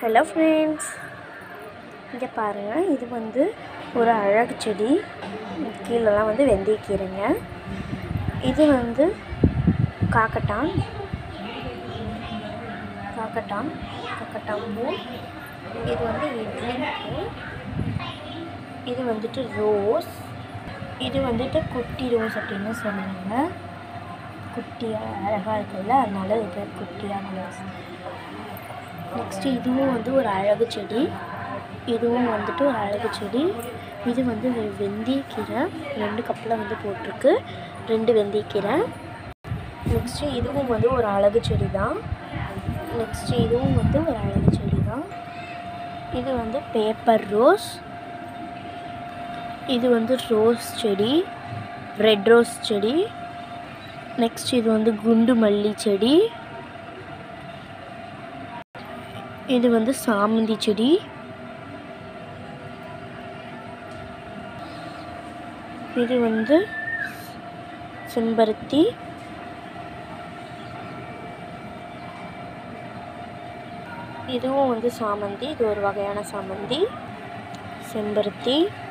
hello friends இங்கே பாருங்கள் இது வந்து ஒரு அழகு செடி கீழெல்லாம் வந்து வெந்தயக்கீரைங்க இது வந்து காக்கட்டான் காக்கட்டான் காக்கட்டான் பூ இது வந்து இட்லி பூ இது வந்துட்டு ரோஸ் இது வந்துட்டு குட்டி ரோஸ் அப்படின்னு சொன்னாங்க குட்டியாக அழகாக இருக்குல்ல அதனால இது பேர் குட்டியான ரோஸ் நெக்ஸ்ட்டு இதுவும் வந்து ஒரு அழகு செடி இதுவும் வந்துட்டு ஒரு அழகு செடி இது வந்து வெ- வெந்தயக்கீரை ரெண்டு கப்பில் வந்து போட்டிருக்கு ரெண்டு வெந்தயக்கீரை நெக்ஸ்ட்டு இதுவும் வந்து ஒரு அழகு செடி தான் நெக்ஸ்ட்டு இதுவும் வந்து ஒரு அழகு செடி தான் இது வந்து பேப்பர் ரோஸ் இது வந்து ரோஸ் செடி ரெட் ரோஸ் செடி நெக்ஸ்ட் இது வந்து குண்டு மல்லி செடி இது வந்து சாமந்தி செடி இது வந்து செம்பருத்தி இதுவும் வந்து சாமந்தி இது ஒரு வகையான சாமந்தி செம்பருத்தி